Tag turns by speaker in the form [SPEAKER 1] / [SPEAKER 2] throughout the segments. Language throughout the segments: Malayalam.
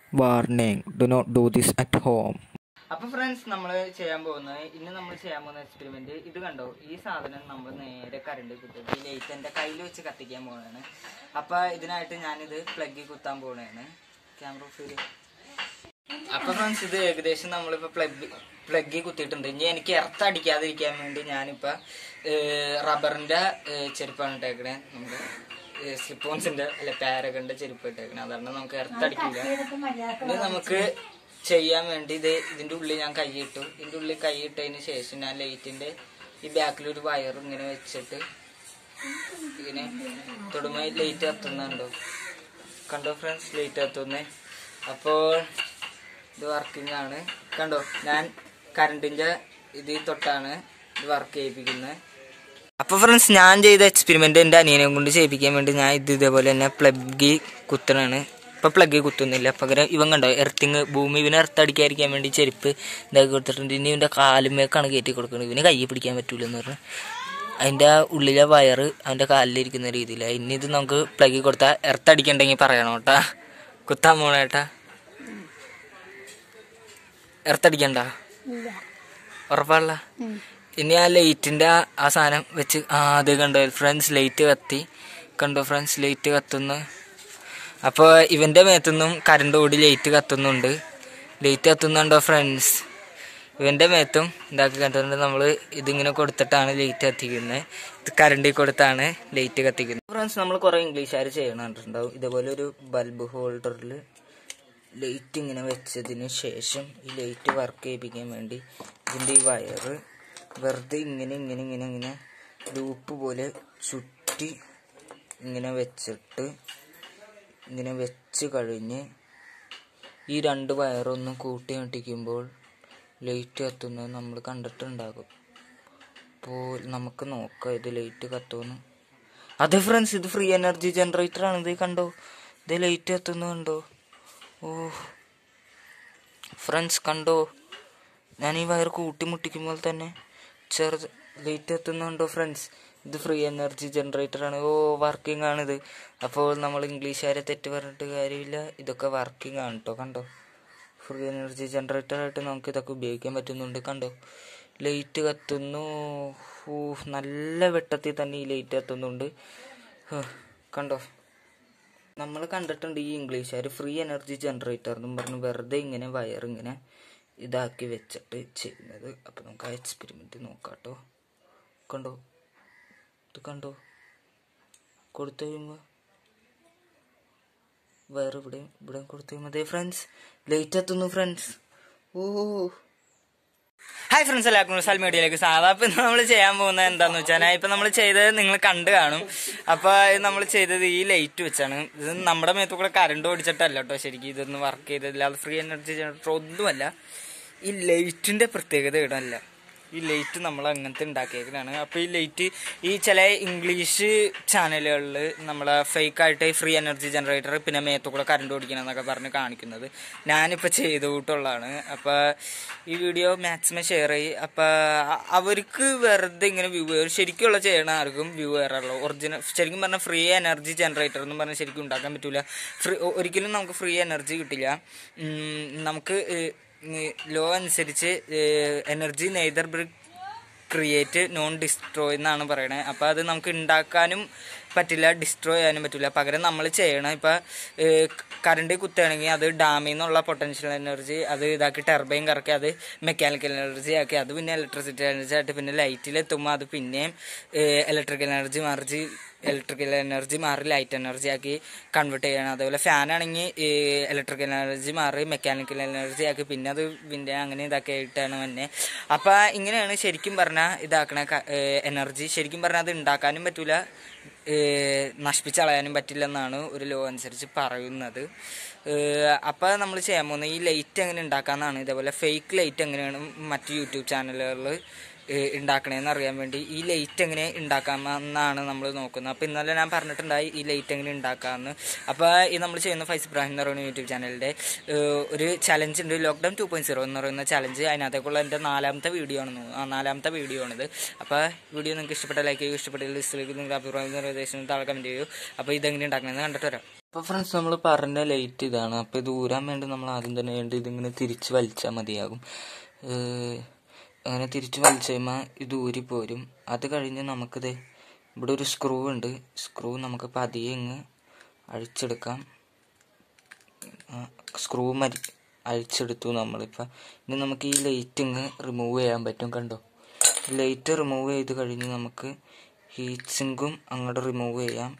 [SPEAKER 1] Warning do not do this at home
[SPEAKER 2] അപ്പൊ ഫ്രണ്ട്സ് നമ്മൾ ചെയ്യാൻ പോകുന്നത് ഇന്ന് നമ്മൾ ചെയ്യാൻ പോകുന്ന എക്സ്പെരിമെന്റ് ഇത് കണ്ടോ ഈ സാധനം നമ്മൾ നേരെ കറണ്ട് കുത്തിട്ട് ഈ ലൈറ്റ് എൻ്റെ കയ്യിൽ വെച്ച് കത്തിക്കാൻ പോകുന്നതാണ് അപ്പൊ ഇതിനായിട്ട് ഞാനിത് പ്ലഗ് കുത്താൻ പോകുന്നതാണ് ക്യാമറ ഫീൽ അപ്പൊ ഫ്രണ്ട്സ് ഇത് ഏകദേശം നമ്മളിപ്പോ പ്ലഗ് പ്ലഗ് കുത്തിയിട്ടുണ്ട് ഇനി എനിക്ക് എർത്ത് അടിക്കാതിരിക്കാൻ വേണ്ടി ഞാനിപ്പോ റബ്ബറിന്റെ ചെരുപ്പാണ് ഇട്ടേക്കണേ നമ്മുടെ സ്ലിപ്പോൺസിന്റെ അല്ലെ പാരകന്റെ ചെരുപ്പ് ഇട്ടേക്കണേ അതാണ് നമുക്ക് എർത്ത് അടിക്കില്ല ഇത് നമുക്ക് ചെയ്യാൻ വേണ്ടി ഇത് ഇതിന്റെ ഉള്ളിൽ ഞാൻ കൈയിട്ടു ഇതിന്റെ ഉള്ളിൽ കൈയിട്ടതിന് ശേഷം ഞാൻ ലൈറ്റിന്റെ ഈ ബാക്കിൽ ഒരു വയർ ഇങ്ങനെ വെച്ചിട്ട് ഇങ്ങനെ തൊടുമ്പോൾ ലൈറ്റ് കത്തുന്നുണ്ടോ കണ്ടോ ഫ്രണ്ട്സ് ലൈറ്റ് കത്തുന്നേ അപ്പോൾ ഇത് വർക്കിംഗ് ആണ് കണ്ടോ ഞാൻ കറണ്ടിന്റെ ഇതിൽ തൊട്ടാണ് ഇത് വർക്ക് ചെയ്യിപ്പിക്കുന്നത് അപ്പൊ ഫ്രണ്ട്സ് ഞാൻ ചെയ്ത എക്സ്പെരിമെന്റ് എന്റെ അനിയനെ കൊണ്ട് ചെയ്യിപ്പിക്കാൻ വേണ്ടി ഞാൻ ഇത് ഇതേപോലെ തന്നെ പ്ലഗ് കുത്തണാണ് ഇപ്പൊ പ്ലഗ് കുത്തുന്നില്ല പകരം ഇവൻ കണ്ടോ എർത്തിങ് ഭൂമി ഇവന് എർത്തടിക്കാതിരിക്കാൻ വേണ്ടി ചെരുപ്പ് ഇതാക്കി കൊടുത്തിട്ടുണ്ട് ഇനി ഇവന്റെ കാലുമേക്കാണ് കയറ്റി കൊടുക്കുന്നത് ഇവന് കൈ പിടിക്കാൻ പറ്റൂല എന്ന് പറഞ്ഞു അതിന്റെ ആ ഉള്ളിലെ വയറ് അവന്റെ കാലിലിരിക്കുന്ന രീതിയിലാണ് ഇനി ഇത് നമുക്ക് പ്ലഗ് കൊടുത്താൽ എർത്തടിക്കണ്ടെങ്കിൽ പറയണം കേട്ടാ കുത്താൻ പോണേട്ടാ എർത്തടിക്കണ്ട ഉറപ്പാണല്ല ഇനി ആ ലൈറ്റിന്റെ ആ സാധനം വെച്ച് ആ അത് കണ്ടോ ഫ്രണ്ട്സ് ലൈറ്റ് കത്തി കണ്ടോ ഫ്രണ്ട്സ് ലൈറ്റ് കത്തുന്നു അപ്പോൾ ഇവന്റെ മേത്തുനിന്നും കറണ്ട് ഓടി ലൈറ്റ് കത്തുന്നുണ്ട് ലൈറ്റ് കത്തുന്നുണ്ടോ ഫ്രണ്ട്സ് ഇവന്റെ മേത്തും ഇതാക്കി കത്തുന്നുണ്ട് നമ്മൾ ഇതിങ്ങനെ കൊടുത്തിട്ടാണ് ലൈറ്റ് കത്തിക്കുന്നത് ഇത് കറണ്ടിൽ കൊടുത്താണ് ലൈറ്റ് കത്തിക്കുന്നത് ഫ്രണ്ട്സ് നമ്മൾ കുറേ ഇംഗ്ലീഷുകാർ ചെയ്യണം കണ്ടിട്ടുണ്ടാവും ഇതേപോലെ ഒരു ബൾബ് ഹോൾഡറിൽ ലൈറ്റ് ഇങ്ങനെ വെച്ചതിന് ശേഷം ഈ ലൈറ്റ് വർക്ക് ചെയ്യിപ്പിക്കാൻ വേണ്ടി ഇതിൻ്റെ ഈ വയറ് വെറുതെ ഇങ്ങനെ ഇങ്ങനെ ഇങ്ങനെ ഇങ്ങനെ ലൂപ്പ് പോലെ ചുറ്റി ഇങ്ങനെ വെച്ചിട്ട് ഇങ്ങനെ വെച്ച് കഴിഞ്ഞ് ഈ രണ്ട് വയറൊന്ന് കൂട്ടി മുട്ടിക്കുമ്പോൾ ലൈറ്റ് കത്തുന്നത് നമ്മൾ കണ്ടിട്ടുണ്ടാകും അപ്പോൾ നമുക്ക് നോക്കാം ഇത് ലൈറ്റ് കത്തുമെന്ന് അതെ ഫ്രണ്ട്സ് ഇത് ഫ്രീ എനർജി ജനറേറ്റർ ആണ് ഇത് കണ്ടോ ഇത് ലൈറ്റ് കത്തുന്നത് കണ്ടോ ഓ ഫ്രണ്ട്സ് കണ്ടോ ഞാൻ ഈ വയർ കൂട്ടി മുട്ടിക്കുമ്പോൾ തന്നെ ചെറുത് ലൈറ്റ് എത്തുന്നുണ്ടോ ഫ്രണ്ട്സ് ഇത് ഫ്രീ എനർജി ജനറേറ്റർ ആണ് ഓ വർക്കിംഗ് ആണിത് അപ്പോൾ നമ്മൾ ഇംഗ്ലീഷുകാരെ തെറ്റ് പറഞ്ഞിട്ട് കാര്യമില്ല ഇതൊക്കെ വർക്കിംഗ് ആണ് കേട്ടോ കണ്ടോ ഫ്രീ എനർജി ജനറേറ്റർ ആയിട്ട് നമുക്ക് ഇതൊക്കെ ഉപയോഗിക്കാൻ പറ്റുന്നുണ്ട് കണ്ടോ ലൈറ്റ് കത്തുന്നു ഓ നല്ല വെട്ടത്തിൽ തന്നെ ഈ ലൈറ്റ് കത്തുന്നുണ്ട് ഹ്, കണ്ടോ നമ്മൾ കണ്ടിട്ടുണ്ട് ഈ ഇംഗ്ലീഷുകാർ ഫ്രീ എനർജി ജനറേറ്റർ എന്നും പറഞ്ഞ് വെറുതെ ഇങ്ങനെ വയർ ഇങ്ങനെ ഇതാക്കി വെച്ചിട്ട് ചെയ്യുന്നത് അപ്പം നമുക്ക് ആ എക്സ്പെരിമെൻ്റ് നോക്കാം കേട്ടോ കണ്ടോ ഇത് കണ്ടോ കൊടുത്തു കഴിയുമ്പോൾ വയർ ഇവിടെ ഇവിടെ കൊടുത്തു കഴിയുമ്പോൾ അതെ ഫ്രണ്ട്സ് ലേറ്റ് എത്തുന്നു ഫ്രണ്ട്സ് ഓ ഹായ് ഫ്രണ്ട്സ് എല്ലാവർക്കും സോഷ്യൽ മീഡിയയിലേക്ക് സാധാ ഇപ്പൊ നമ്മൾ ചെയ്യാൻ പോകുന്നത് എന്താന്ന് വെച്ചാൽ ഇപ്പൊ നമ്മൾ ചെയ്തത് നിങ്ങൾ കണ്ടു കാണും അപ്പൊ നമ്മൾ ചെയ്തത് ഈ ലൈറ്റ് വെച്ചാണ് ഇത് നമ്മുടെ മേത്തു കൂടെ കറണ്ട് ഓടിച്ചിട്ടല്ല കേട്ടോ ശരിക്കും ഇതൊന്നും വർക്ക് ചെയ്തതില്ല അത് ഫ്രീ എനർജി ജനറേറ്റർ ഒന്നുമല്ല ഈ ലൈറ്റിന്റെ പ്രത്യേകത ഇടല്ല ഈ ലൈറ്റ് നമ്മൾ അങ്ങനത്തെ ഉണ്ടാക്കിയേക്കണാണ് അപ്പൊ ഈ ലൈറ്റ് ഈ ചില ഇംഗ്ലീഷ് ചാനലുകളിൽ നമ്മളെ ഫേക്ക് ആയിട്ട് ഫ്രീ എനർജി ജനറേറ്റർ പിന്നെ മേത്തു കൂടെ കറണ്ട് ഓടിക്കണം എന്നൊക്കെ പറഞ്ഞ് കാണിക്കുന്നത് ഞാനിപ്പോൾ ചെയ്തു കൂട്ടുള്ളതാണ് അപ്പോൾ ഈ വീഡിയോ മാക്സിമം ഷെയർ ചെയ്യും അപ്പോൾ അവർക്ക് വെറുതെ ഇങ്ങനെ വ്യൂ ശരിക്കുള്ള ചെയ്യണ ആർക്കും വ്യൂ കയറുള്ളൂ ഒറിജിനൽ ശരിക്കും പറഞ്ഞാൽ ഫ്രീ എനർജി ജനറേറ്റർ എന്ന് പറഞ്ഞാൽ ശരിക്കും ഉണ്ടാക്കാൻ പറ്റില്ല ഫ്രീ ഒരിക്കലും നമുക്ക് ഫ്രീ എനർജി കിട്ടില്ല ഉം, നമുക്ക് ലോ അനുസരിച്ച് എനർജി നെയ്തർ ബ്രിക് ക്രിയേറ്റ് നോൺ ഡിസ്ട്രോയ് എന്നാണ് പറയണത് അപ്പോൾ അത് നമുക്ക് ഉണ്ടാക്കാനും പറ്റില്ല ഡിസ്ട്രോയ് ചെയ്യാനും പറ്റില്ല പകരം നമ്മൾ ചെയ്യണം ഇപ്പം കറണ്ട് കുത്തുകയാണെങ്കിൽ അത് ഡാമിൽ നിന്നുള്ള പൊട്ടൻഷ്യൽ എനർജി അത് ഇതാക്കി ടർബൈൻ കറക്കി അത് മെക്കാനിക്കൽ എനർജി ആക്കി അത് പിന്നെ ഇലക്ട്രിസിറ്റി എനർജി ആയിട്ട് പിന്നെ ലൈറ്റിലെത്തുമ്പോൾ അത് പിന്നെയും ഇലക്ട്രിക്കൽ എനർജി മറിച്ച് ഇലക്ട്രിക്കൽ എനർജി മാറി ലൈറ്റ് എനർജി ആക്കി കൺവേർട്ട് ചെയ്യണം അതേപോലെ ഫാൻ ആണെങ്കിൽ ഇലക്ട്രിക്കൽ എനർജി മാറി മെക്കാനിക്കൽ എനർജി ആക്കി പിന്നെ അത് പിന്നെ അങ്ങനെ ഇതാക്കി ആയിട്ടാണ് തന്നെ അപ്പം ഇങ്ങനെയാണ് ശരിക്കും പറഞ്ഞാൽ ഇതാക്കണ എനർജി ശരിക്കും പറഞ്ഞാൽ അത് ഉണ്ടാക്കാനും പറ്റൂല നശിപ്പിച്ച് കളയാനും പറ്റില്ല എന്നാണ് ഒരു ലോ അനുസരിച്ച് പറയുന്നത് അപ്പോൾ നമ്മൾ ചെയ്യാൻ പോകുന്നത് ഈ ലൈറ്റ് എങ്ങനെ ഉണ്ടാക്കാമെന്നാണ് ഇതേപോലെ ഫേക്ക് ലൈറ്റ് എങ്ങനെയാണ് മറ്റ് യൂട്യൂബ് ചാനലുകളിൽ ഉണ്ടാക്കണേന്ന് അറിയാൻ വേണ്ടി ഈ ലൈറ്റ് എങ്ങനെ ഉണ്ടാക്കാമെന്നാണ് നമ്മൾ നോക്കുന്നത് അപ്പോൾ ഇന്നലെ ഞാൻ പറഞ്ഞിട്ടുണ്ടായി ഈ ലൈറ്റ് എങ്ങനെ ഉണ്ടാക്കാമെന്ന് അപ്പോൾ ഈ നമ്മൾ ചെയ്യുന്ന ഫൈസ് ഇബ്രാഹിം എന്ന് പറയുന്ന യൂട്യൂബ് ചാനലിൻ്റെ ഒരു ചലഞ്ച് ഉണ്ട് ലോക്ക്ഡൗൺ ടു പോയിന്റ് സീറോ എന്ന് പറയുന്ന ചലഞ്ച് അതിനകത്തേക്കുള്ള എൻ്റെ നാലാമത്തെ വീഡിയോ ആണ് ആ നാലാമത്തെ വീഡിയോ ആണിത് അപ്പോൾ വീഡിയോ നിങ്ങൾക്ക് ഇഷ്ടപ്പെട്ട ലൈക്ക് ചെയ്യുക ഇഷ്ടപ്പെട്ട ലിസ്റ്റിലേക്ക് നിങ്ങൾ അഭിപ്രായം നിർദ്ദേശം താഴെ കമൻറ്റ് ചെയ്യൂ അപ്പോൾ ഇതെങ്ങനെ ഉണ്ടാക്കണമെന്ന് കണ്ടിട്ട് വരാം അപ്പോൾ ഫ്രണ്ട്സ് നമ്മൾ പറഞ്ഞ ലൈറ്റ് ഇതാണ് അപ്പോൾ ഇത് ഊരാൻ വേണ്ടി നമ്മൾ ആദ്യം തന്നെ വേണ്ടി ഇതിങ്ങനെ തിരിച്ച് വലിച്ചാൽ മതിയാകും ഏഹ് അങ്ങനെ തിരിച്ച് വലിച്ച് കഴിയുമ്പോൾ ഇത് ഊരിപ്പോരും അത് കഴിഞ്ഞ് നമുക്കിത് ഇവിടെ ഒരു സ്ക്രൂ ഉണ്ട് സ്ക്രൂ നമുക്ക് പതിയെ ഇങ്ങ് അഴിച്ചെടുക്കാം സ്ക്രൂ മരി അഴിച്ചെടുത്തു നമ്മളിപ്പോൾ ഇനി നമുക്ക് ഈ ലൈറ്റ് ഇങ്ങ് റിമൂവ് ചെയ്യാൻ പറ്റും കണ്ടോ ലൈറ്റ് റിമൂവ് ചെയ്ത് കഴിഞ്ഞ് നമുക്ക് ഹീറ്റ് സിങ്കും അങ്ങോട്ട് റിമൂവ് ചെയ്യാം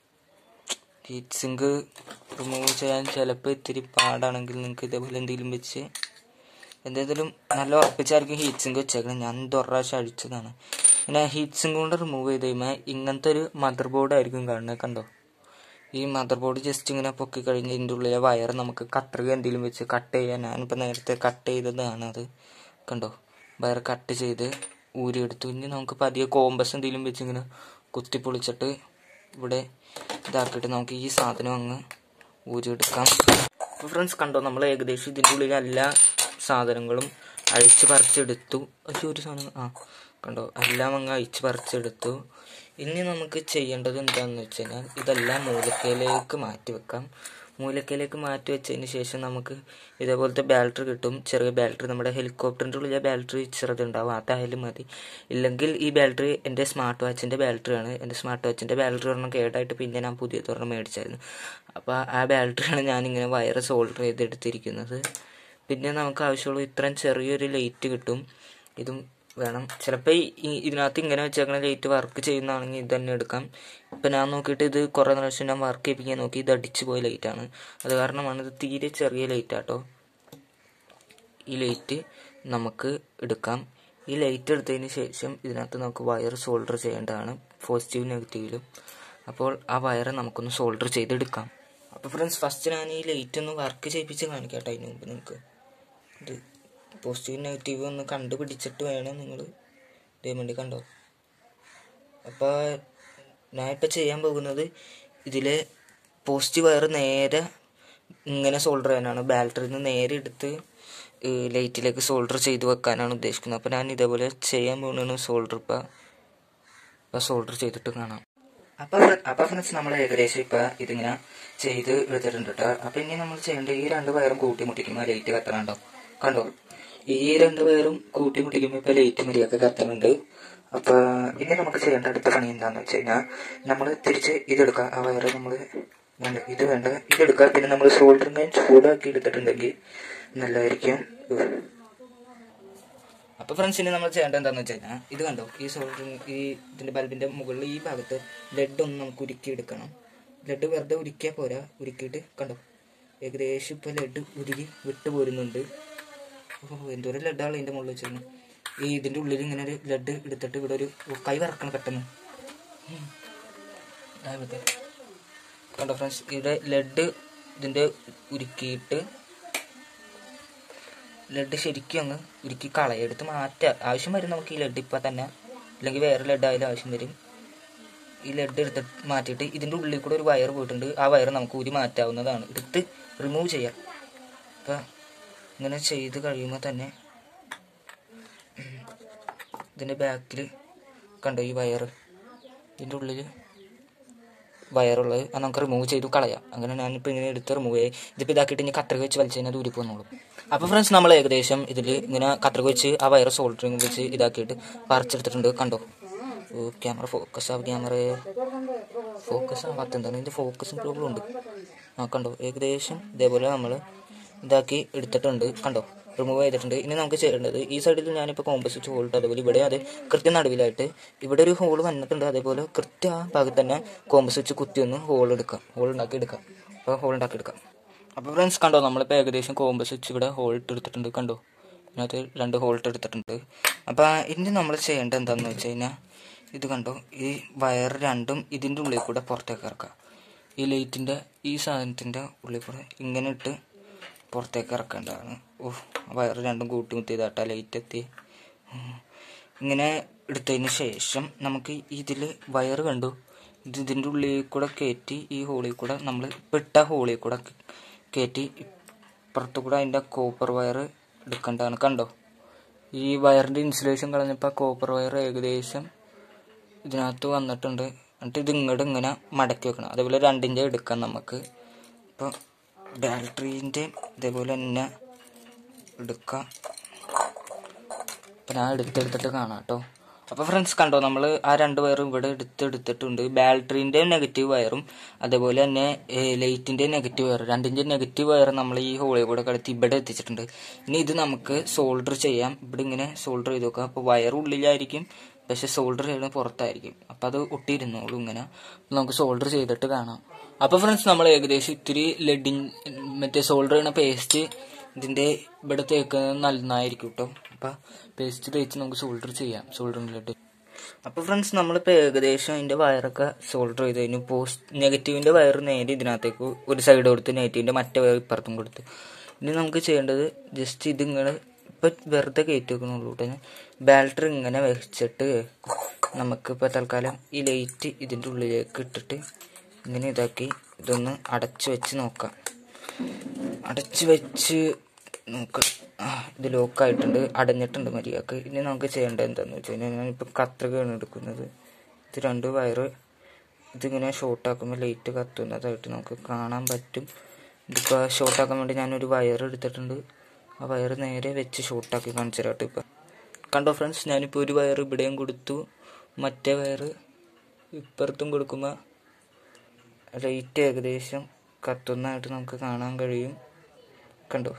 [SPEAKER 2] ഹീറ്റ് സിങ്ക് റിമൂവ് ചെയ്യാൻ ചിലപ്പോൾ ഇത്തിരി പാടാണെങ്കിൽ നിങ്ങൾക്ക് ഇതേപോലെ എന്തെങ്കിലും വെച്ച് എന്തെങ്കിലും നല്ല ഉറപ്പിച്ചായിരിക്കും ഹീറ്റ് സിങ്ക് വെച്ചേക്കണം ഞാൻ ഇത് ഒരു പ്രാവശ്യം അഴിച്ചതാണ് പിന്നെ ഹീറ്റ് സിങ്ക് കൊണ്ട് റിമൂവ് ചെയ്ത് കഴിയുമ്പോൾ ഇങ്ങനത്തെ ഒരു മദർ ബോർഡ് ആയിരിക്കും കാണുന്നത് കണ്ടോ ഈ മദർ ബോർഡ് ജസ്റ്റ് ഇങ്ങനെ പൊക്കി കഴിഞ്ഞ് ഇതിൻ്റെ ഉള്ളിലെ വയർ നമുക്ക് കട്ടറുക എന്തെങ്കിലും വെച്ച് കട്ട് ചെയ്യാൻ ഞാനിപ്പോൾ നേരത്തെ കട്ട് ചെയ്തതാണ് അത് കണ്ടോ വയർ കട്ട് ചെയ്ത് ഊരിയെടുത്തു ഇനി നമുക്ക് പതിയെ കോമ്പസ് എന്തെങ്കിലും വെച്ച് ഇങ്ങനെ കുത്തി പൊളിച്ചിട്ട് ഇവിടെ ഇതാക്കിയിട്ട് നമുക്ക് ഈ സാധനം അങ്ങ് ഊരിയെടുക്കാം അപ്പോൾ ഫ്രണ്ട്സ് കണ്ടോ നമ്മൾ ഏകദേശം ഇതിൻ്റെ ഉള്ളിൽ എല്ലാ സാധനങ്ങളും അഴിച്ച് പറിച്ചെടുത്തു പക്ഷേ ഒരു സാധനം ആ കണ്ടോ എല്ലാം അങ്ങ് അഴിച്ച് പറിച്ചെടുത്തു ഇനി നമുക്ക് ചെയ്യേണ്ടത് എന്താണെന്ന് വെച്ച് കഴിഞ്ഞാൽ ഇതെല്ലാം മൂലക്കയിലേക്ക് മാറ്റി വെക്കാം മൂലക്കയിലേക്ക് മാറ്റി വെച്ചതിന് ശേഷം നമുക്ക് ഇതേപോലത്തെ ബാറ്ററി കിട്ടും ചെറിയ ബാറ്ററി നമ്മുടെ ഹെലികോപ്റ്ററിൻ്റെ ഉള്ളിലെ ബാറ്ററി ചെറുതുണ്ടാവും അതായാലും മതി ഇല്ലെങ്കിൽ ഈ ബാറ്ററി എൻ്റെ സ്മാർട്ട് വാച്ചിൻ്റെ ബാറ്ററിയാണ് എൻ്റെ സ്മാർട്ട് വാച്ചിൻ്റെ ബാറ്ററി ഒരെണ്ണം കേടായിട്ട് പിന്നെ ഞാൻ പുതിയ ഒരെണ്ണം മേടിച്ചായിരുന്നു അപ്പോൾ ആ ബാറ്ററിയാണ് ഞാനിങ്ങനെ വയർ സോൾഡർ ചെയ്തെടുത്തിരിക്കുന്നത് പിന്നെ നമുക്ക് ആവശ്യമുള്ള ഇത്രയും ചെറിയൊരു ലൈറ്റ് കിട്ടും ഇതും വേണം ചിലപ്പോൾ ഈ ഇതിനകത്ത് ഇങ്ങനെ വെച്ചേക്കണ ലൈറ്റ് വർക്ക് ചെയ്യുന്നതാണെങ്കിൽ ഇത് തന്നെ എടുക്കാം ഇപ്പം ഞാൻ നോക്കിയിട്ട് ഇത് കുറേ പ്രാവശ്യം ഞാൻ വർക്ക് ചെയ്യിപ്പിക്കാൻ നോക്കി ഇത് അടിച്ചു പോയ ലൈറ്റാണ് അത് കാരണമാണ് ഇത് തീരെ ചെറിയ ലൈറ്റ് ആട്ടോ ഈ ലൈറ്റ് നമുക്ക് എടുക്കാം ഈ ലൈറ്റ് എടുത്തതിന് ശേഷം ഇതിനകത്ത് നമുക്ക് വയർ സോൾഡർ ചെയ്യേണ്ടതാണ് പോസിറ്റീവ് നെഗറ്റീവിലും അപ്പോൾ ആ വയർ നമുക്കൊന്ന് സോൾഡർ ചെയ്തെടുക്കാം അപ്പോൾ ഫ്രണ്ട്സ് ഫസ്റ്റ് ഞാൻ ഈ ലൈറ്റ് ഒന്ന് വർക്ക് ചെയ്യിപ്പിച്ച് കാണിക്കാം കേട്ടോ അതിന് മുമ്പ് നിങ്ങൾക്ക് ഇത് പോസിറ്റീവ് നെഗറ്റീവ് ഒന്ന് കണ്ടുപിടിച്ചിട്ട് വേണം നിങ്ങൾ ഇതേ വേണ്ടി കണ്ടോ അപ്പോൾ ഞാൻ ഇപ്പോൾ ചെയ്യാൻ പോകുന്നത് ഇതിൽ പോസിറ്റീവ് വയർ നേരെ ഇങ്ങനെ സോൾഡർ ചെയ്യാനാണ് ബാറ്ററിയിൽ നിന്ന് നേരെ എടുത്ത് ലൈറ്റിലേക്ക് സോൾഡർ ചെയ്ത് വെക്കാനാണ് ഉദ്ദേശിക്കുന്നത് അപ്പോൾ ഞാൻ ഇതേപോലെ ചെയ്യാൻ പോകുന്നതാണ് സോൾഡർ ഇപ്പോൾ ഇപ്പോൾ സോൾഡർ ചെയ്തിട്ട് കാണാം അപ്പോൾ അപ്പോൾ ഫ്രണ്ട്സ് നമ്മൾ ഏകദേശം ഇപ്പോൾ ഇതിങ്ങനെ ചെയ്ത് എടുത്തിട്ടുണ്ട് കേട്ടോ അപ്പോൾ ഇനി നമ്മൾ ചെയ്യേണ്ടത് ഈ രണ്ട് വയറും കൂട്ടി മുട്ടിക്കുമ്പോൾ ലൈറ്റ് കത്തണുണ്ടോ കണ്ടോ ഈ രണ്ട് പേരും കൂട്ടി മുട്ടിക്കുമ്പോൾ ഇപ്പൊ ലൈറ്റ് മര്യാദ കത്തുന്നുണ്ട് അപ്പൊ ഇനി നമുക്ക് ചെയ്യേണ്ട അടുത്ത പണി എന്താന്ന് വെച്ച് കഴിഞ്ഞാൽ നമ്മൾ തിരിച്ച് ഇതെടുക്കുക ആ വയറ് നമ്മൾ വേണ്ട ഇത് വേണ്ട ഇതെടുക്കുക പിന്നെ നമ്മൾ സോൾഡറിങ് ചൂടാക്കി എടുത്തിട്ടുണ്ടെങ്കിൽ നല്ലതായിരിക്കും അപ്പൊ ഫ്രണ്ട്സിന് നമ്മൾ ചെയ്യേണ്ടത് എന്താന്ന് വെച്ച് കഴിഞ്ഞാൽ ഇത് കണ്ടോ ഈ സോൾഡറിങ് ഈ ഇതിന്റെ ബൾബിന്റെ മുകളിൽ ഈ ഭാഗത്ത് ലെഡ് ഒന്ന് നമുക്ക് ഉരുക്കി എടുക്കണം ലെഡ് വെറുതെ ഉരുക്കിയാൽ പോരാ ഉരുക്കിയിട്ട് കണ്ടോ ഏകദേശം ഇപ്പൊ ലെഡ് ഉരുകി വിട്ടു പോരുന്നുണ്ട് ഓ എന്തോരം ലഡാണ് ഇതിന്റെ മുകളിൽ വെച്ചിരുന്നത് ഈ ഇതിന്റെ ഉള്ളിൽ ഇങ്ങനെ ഒരു ലഡ് എടുത്തിട്ട് ഇവിടെ ഒരു ഓ, കൈ വറക്കണം പെട്ടെന്ന് ഉം. ദാ ഇവിടുത്തെ. കണ്ടോ ഫ്രണ്ട്സ് ഇവിടെ ലഡ് ഇതിന്റെ ഉരുക്കിയിട്ട് ലഡ് ശരിക്കും അങ്ങ് ഉരുക്കി കളയുക എടുത്ത് മാറ്റുക ആവശ്യം വരും നമുക്ക് ഈ ലഡ് ഇപ്പം തന്നെ അല്ലെങ്കിൽ വേറെ ലഡ് ആയാലും ആവശ്യം വരും ഈ ലഡ് എടുത്തിട്ട് മാറ്റിയിട്ട് ഇതിൻ്റെ ഉള്ളിൽ കൂടെ ഒരു വയർ പോയിട്ടുണ്ട് ആ വയർ നമുക്ക് ഊരി മാറ്റാവുന്നതാണ് എടുത്ത് റിമൂവ് ചെയ്യാം അപ്പം ഇങ്ങനെ ചെയ്ത് കഴിയുമ്പോൾ തന്നെ ഉം, ഇതിൻ്റെ ബാക്കിൽ കണ്ടോ ഈ വയർ ഇതിൻ്റെ ഉള്ളിൽ വയറുള്ളത് അത് നമുക്ക് റിമൂവ് ചെയ്തു കളയാം അങ്ങനെ ഞാനിപ്പോൾ ഇങ്ങനെ എടുത്ത് റിമൂവ് ചെയ്യും ഇതിപ്പോൾ ഇതാക്കിയിട്ട് ഇനി കത്രിക വെച്ച് വലിച്ചു കഴിഞ്ഞാൽ ഊരി പോന്നോളും അപ്പോൾ ഫ്രണ്ട്സ് നമ്മൾ ഏകദേശം ഇതിൽ ഇങ്ങനെ കത്രിക വെച്ച് ആ വയർ സോൾഡറിങ് വെച്ച് ഇതാക്കിയിട്ട് പറിച്ചെടുത്തിട്ടുണ്ട് കണ്ടോ ഓ ക്യാമറ ഫോക്കസ് ആവും ക്യാമറ ഫോക്കസ് ആവാത്ത എന്താണ് ഇതിൻ്റെ ഫോക്കസും പ്രോബ്ലം ഉണ്ട് ആ കണ്ടോ ഏകദേശം ഇതേപോലെ നമ്മൾ ഇതാക്കി എടുത്തിട്ടുണ്ട് കണ്ടോ റിമൂവ് ചെയ്തിട്ടുണ്ട് ഇനി നമുക്ക് ചെയ്യേണ്ടത് ഈ സൈഡിൽ ഞാനിപ്പോൾ കോമ്പസ് വെച്ച് ഹോൾട്ട് അതേപോലെ ഇവിടെ അത് കൃത്യം നടുവിലായിട്ട് ഇവിടെ ഒരു ഹോൾ വന്നിട്ടുണ്ട് അതേപോലെ കൃത്യം ആ ഭാഗത്ത് തന്നെ കോമ്പസ് വെച്ച് കുത്തി ഒന്ന് ഹോൾ എടുക്കാം ഹോൾ ഉണ്ടാക്കി എടുക്കാം അപ്പോൾ ഹോൾ ഉണ്ടാക്കി എടുക്കാം അപ്പോൾ ഫ്രണ്ട്സ് കണ്ടോ നമ്മളിപ്പോൾ ഏകദേശം കോമ്പസ് വെച്ച് ഇവിടെ ഹോൾട്ട് എടുത്തിട്ടുണ്ട് കണ്ടോ ഇതിനകത്ത് രണ്ട് ഹോൾട്ട് എടുത്തിട്ടുണ്ട് അപ്പോൾ ഇനി നമ്മൾ ചെയ്യേണ്ടത് എന്താണെന്ന് വെച്ച് കഴിഞ്ഞാൽ ഇത് കണ്ടോ ഈ വയർ രണ്ടും ഇതിൻ്റെ ഉള്ളിൽ കൂടെ പുറത്തേക്ക് ഇറക്കാം ഈ ലൈറ്റിൻ്റെ ഈ സാധനത്തിൻ്റെ ഉള്ളിൽ കൂടെ ഇങ്ങനെ ഇട്ട് പുറത്തേക്ക് ഇറക്കേണ്ടതാണ് ഓ വയർ രണ്ടും കൂട്ടി മുത്തിയതാട്ടാ ലൈറ്റ് എത്തി ഉം. ഇങ്ങനെ എടുത്തതിന് ശേഷം നമുക്ക് ഇതിൽ വയർ കണ്ടു ഇത് ഇതിൻ്റെ ഉള്ളിൽ കൂടെ കയറ്റി ഈ ഹോളിൽ കൂടെ നമ്മൾ പെട്ട ഹോളിൽ കൂടെ കയറ്റി ഇപ്പുറത്ത് കൂടെ അതിൻ്റെ കോപ്പർ വയർ എടുക്കേണ്ടതാണ് കണ്ടോ ഈ വയറിൻ്റെ ഇൻസുലേഷൻ കളഞ്ഞപ്പോൾ കോപ്പർ വയർ ഏകദേശം ഇതിനകത്ത് വന്നിട്ടുണ്ട് എന്നിട്ട് ഇത് ഇങ്ങോട്ട് ഇങ്ങനെ മടക്കി വെക്കണം അതേപോലെ രണ്ടിൻ്റെ എടുക്കാം നമുക്ക് അപ്പോൾ ബാറ്ററീൻ്റെ ഇതേപോലെ തന്നെ എടുക്കാം അപ്പം ഞാൻ എടുത്തെടുത്തിട്ട് കാണാം കേട്ടോ അപ്പോൾ ഫ്രണ്ട്സ് കണ്ടോ നമ്മൾ ആ രണ്ട് വയറും ഇവിടെ എടുത്തെടുത്തിട്ടുണ്ട് ബാറ്ററീൻ്റെ നെഗറ്റീവ് വയറും അതേപോലെ തന്നെ ലൈറ്റിൻ്റെ നെഗറ്റീവ് വയർ രണ്ടിൻ്റെ നെഗറ്റീവ് വയർ നമ്മൾ ഈ ഹോളിൽ കൂടെ കടത്തി ഇവിടെ എത്തിച്ചിട്ടുണ്ട് ഇനി ഇത് നമുക്ക് സോൾഡർ ചെയ്യാം ഇവിടെ ഇങ്ങനെ സോൾഡർ ചെയ്ത് നോക്കാം അപ്പോൾ വയർ ഉള്ളിലായിരിക്കും പക്ഷെ സോൾഡർ ചെയ്യുന്നത് പുറത്തായിരിക്കും അപ്പം അത് ഒട്ടിയിരുന്നോളൂ ഇങ്ങനെ നമുക്ക് സോൾഡർ ചെയ്തിട്ട് കാണാം അപ്പോൾ ഫ്രണ്ട്സ് നമ്മൾ ഏകദേശം ഇത്തിരി ലെഡിൻ മറ്റേ സോൾഡർ ചെയ്യണ പേസ്റ്റ് ഇതിൻ്റെ ഇവിടെ തേക്കുന്നത് നന്നായിരിക്കും കേട്ടോ അപ്പം പേസ്റ്റ് തേച്ച് നമുക്ക് സോൾഡർ ചെയ്യാം സോൾഡറിലേക്ക് അപ്പോൾ ഫ്രണ്ട്സ് നമ്മളിപ്പോൾ ഏകദേശം അതിൻ്റെ വയറൊക്കെ സോൾഡർ ചെയ്ത് കഴിഞ്ഞു പോസ്റ്റ് നെഗറ്റീവിൻ്റെ വയർ നേരെ ഇതിനകത്തേക്ക് ഒരു സൈഡ് കൊടുത്ത് നെഗറ്റീവിൻ്റെ മറ്റേ വയർ ഇപ്പുറത്തും കൊടുത്ത് ഇനി നമുക്ക് ചെയ്യേണ്ടത് ജസ്റ്റ് ഇതിങ്ങനെ ഇപ്പം വെറുതെ കയറ്റി വെക്കണുള്ളൂ കേട്ടോ ബാറ്ററി ഇങ്ങനെ വെച്ചിട്ട് നമുക്കിപ്പോൾ തൽക്കാലം ഈ ലൈറ്റ് ഇതിൻ്റെ ഉള്ളിലേക്ക് ഇട്ടിട്ട് ഇങ്ങനെ ഇതാക്കി ഇതൊന്ന് അടച്ചു വെച്ച് നോക്കാം അടച്ചു വെച്ച് നോക്കാം ആ ഇത് ലോക്കായിട്ടുണ്ട് അടഞ്ഞിട്ടുണ്ട് മര്യാദക്ക് ഇനി നമുക്ക് ചെയ്യേണ്ടത് എന്താണെന്ന് വെച്ച് കഴിഞ്ഞാൽ ഞാനിപ്പോൾ കത്രികയാണ് എടുക്കുന്നത് ഇത് രണ്ട് വയറ് ഇതിങ്ങനെ ഷോർട്ടാക്കുമ്പോൾ ലൈറ്റ് കത്തുന്നതായിട്ട് നമുക്ക് കാണാൻ പറ്റും ഇതിപ്പോൾ ഷോർട്ടാക്കാൻ വേണ്ടി ഞാനൊരു വയർ എടുത്തിട്ടുണ്ട് ആ വയർ നേരെ വെച്ച് ഷോർട്ടാക്കി കാണിച്ചു തരാം ഇപ്പം കണ്ടോ ഫ്രണ്ട്സ് ഞാനിപ്പോൾ ഒരു വയർ ഇവിടെയും കൊടുത്തു മറ്റേ വയർ ഇപ്പുറത്തും കൊടുക്കുമ്പോൾ ലൈറ്റ് ഏകദേശം കത്തുന്നതായിട്ട് നമുക്ക് കാണാൻ കഴിയും കണ്ടോ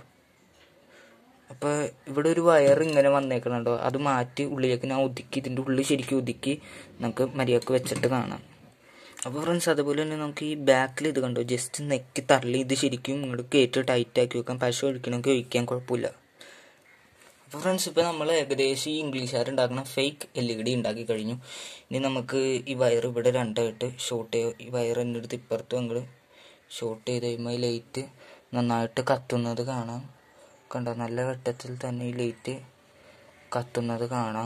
[SPEAKER 2] അപ്പോൾ ഇവിടെ ഒരു വയർ ഇങ്ങനെ വന്നേക്കണുണ്ടോ അത് മാറ്റി ഉള്ളിലേക്ക് ഞാൻ ഒതുക്കി ഇതിൻ്റെ ഉള്ളിൽ ശരിക്കും ഒതുക്കി നമുക്ക് മര്യാദക്ക് വെച്ചിട്ട് കാണാം അപ്പോൾ ഫ്രണ്ട്സ് അതുപോലെ തന്നെ നമുക്ക് ഈ ബാക്കിൽ ഇത് കണ്ടോ ജസ്റ്റ് നെക്കി തള്ളി ഇത് ശരിക്കും ഇങ്ങോട്ട് കയറ്റി ടൈറ്റ് ആക്കി വെക്കാം പശു ഒഴിക്കണമെങ്കിൽ ഒഴിക്കാൻ കുഴപ്പമില്ല അപ്പോൾ ഫ്രണ്ട്സ് ഇപ്പോൾ നമ്മൾ ഏകദേശം ഈ ഇംഗ്ലീഷുകാർ ഉണ്ടാക്കുന്ന ഫേക്ക് എൽ ഇ ഡി ഉണ്ടാക്കി കഴിഞ്ഞു ഇനി നമുക്ക് ഈ വയർ ഇവിടെ രണ്ടായിട്ട് ഷോർട്ട് ചെയ്യും ഈ വയർ എൻ്റെ അടുത്ത് ഇപ്പുറത്തും അങ്ങോട്ട് ഷോർട്ട് ചെയ്ത് കഴിയുമ്പോൾ ഈ ലൈറ്റ് നന്നായിട്ട് കത്തുന്നത് കാണാം കണ്ടോ നല്ല വെട്ടത്തിൽ തന്നെ ഈ ലൈറ്റ് കത്തുന്നത് കാണാം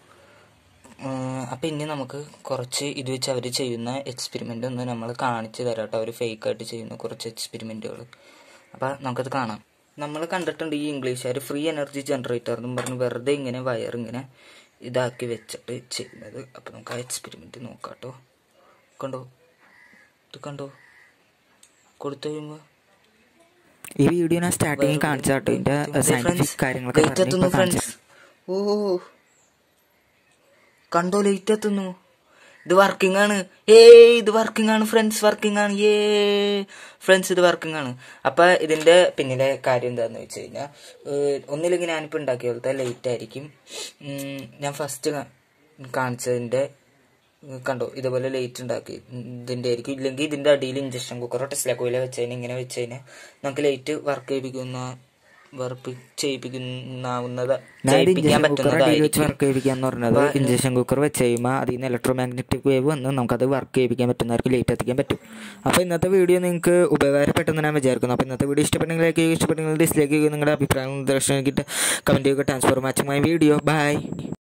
[SPEAKER 2] അപ്പം ഇനി നമുക്ക് കുറച്ച് ഇത് വെച്ച് അവർ ചെയ്യുന്ന എക്സ്പെരിമെൻ്റ് ഒന്ന് നമ്മൾ കാണിച്ചു തരാം കേട്ടോ അവർ ഫേക്കായിട്ട് ചെയ്യുന്ന കുറച്ച് എക്സ്പെരിമെൻറ്റുകൾ അപ്പോൾ നമുക്കത് കാണാം നമ്മൾ കണ്ടിട്ടുണ്ട് ഈ ഇംഗ്ലീഷുകാർ ഫ്രീ എനർജി ജനറേറ്റർ എന്നും പറഞ്ഞ് വെറുതെ ഇങ്ങനെ വയർ ഇങ്ങനെ ഇതാക്കി വെച്ചിട്ട് ചെയ്യുന്നത് അപ്പോൾ നമുക്ക് ആ എക്സ്പെരിമെൻറ്റ് നോക്കാം കേട്ടോ കണ്ടോ ഇത് കണ്ടോ കൊടുത്തു കഴിയുമ്പോൾ
[SPEAKER 1] ഈ വീഡിയോ ഞാൻ സ്റ്റാർട്ടിങ്ങിൽ കാണിച്ചാട്ടോ ഇതിന്റെ സയന്റിഫിക് കാര്യങ്ങളൊക്കെ
[SPEAKER 2] ലൈറ്റ്
[SPEAKER 1] പറഞ്ഞ്
[SPEAKER 2] എത്തുന്നു
[SPEAKER 1] ഇപ്പൊ കാണിച്ചു
[SPEAKER 2] ഫ്രണ്ട്സ് ഓ കണ്ടോ ലൈറ്റ് എത്തുന്നു ഇത് വർക്കിംഗ് ആണ് ഏ ഇത് വർക്കിംഗ് ആണ് ഫ്രണ്ട്സ് വർക്കിംഗ് ആണ് ഏ ഫ്രണ്ട്സ് ഇത് വർക്കിംഗ് ആണ് അപ്പൊ ഇതിന്റെ പിന്നിലെ കാര്യം എന്താന്ന് വെച്ച് കഴിഞ്ഞാൽ ഒന്നില്ലെങ്കിൽ ഞാനിപ്പോ ഉണ്ടാക്കിയ പോലത്തെ ലൈറ്റ് ആയിരിക്കും ഉം, ഞാൻ ഫസ്റ്റ് കാണിച്ചതിന്റെ ഉം, കണ്ടോ ഇതേപോലെ ലൈറ്റ് ഉണ്ടാക്കി ഉം, ഇതിന്റെ ആയിരിക്കും ഇല്ലെങ്കിൽ ഇതിന്റെ അടിയിൽ ഇഞ്ചക്ഷൻ കുക്കറോ ടെസ്ല കോയിലോ വെച്ചതിന് ഇങ്ങനെ വെച്ചതിന് നമുക്ക് ലൈറ്റ് വർക്ക് ചെയ്യിപ്പിക്കുന്ന വർക്ക് ചെയ്യിപ്പിക്കുന്നാവുന്നത്
[SPEAKER 1] ഞാൻ
[SPEAKER 2] ചെയ്യിപ്പിക്കാൻ
[SPEAKER 1] ഇഞ്ചക്ഷൻ കുക്കർ അടിയിൽ വെച്ച്
[SPEAKER 2] പറ്റുന്നതായിരിക്കും
[SPEAKER 1] വർക്ക് ചെയ്യിപ്പിക്കാന്ന് പറഞ്ഞത്
[SPEAKER 2] അപ്പൊ
[SPEAKER 1] ഇഞ്ചക്ഷൻ കുക്കർ വെച്ച് കഴിയുമ്പോൾ അതിൽ നിന്ന് ഇലക്ട്രോ മാഗ്നറ്റിക് വേവ് വന്ന് നമുക്കത് വർക്ക് ചെയ്യിപ്പിക്കാൻ പറ്റുന്നവർക്ക് ലേറ്റ് എത്തിക്കാൻ പറ്റും അപ്പോൾ ഇന്നത്തെ വീഡിയോ നിങ്ങൾക്ക് ഉപകാരപ്പെട്ടെന്ന് ഞാൻ വിചാരിക്കുന്നു അപ്പോൾ ഇന്നത്തെ വീഡിയോ ഇഷ്ടപ്പെട്ടെങ്കിൽ ലൈക്ക് ചെയ്യുക ഇഷ്ടപ്പെട്ടെങ്കിൽ ഡിസ്ലൈക്ക് ചെയ്യുക നിങ്ങളുടെ അഭിപ്രായങ്ങൾ നിർദ്ദേശം കമൻറ്റ് ചെയ്യുക transforming my video by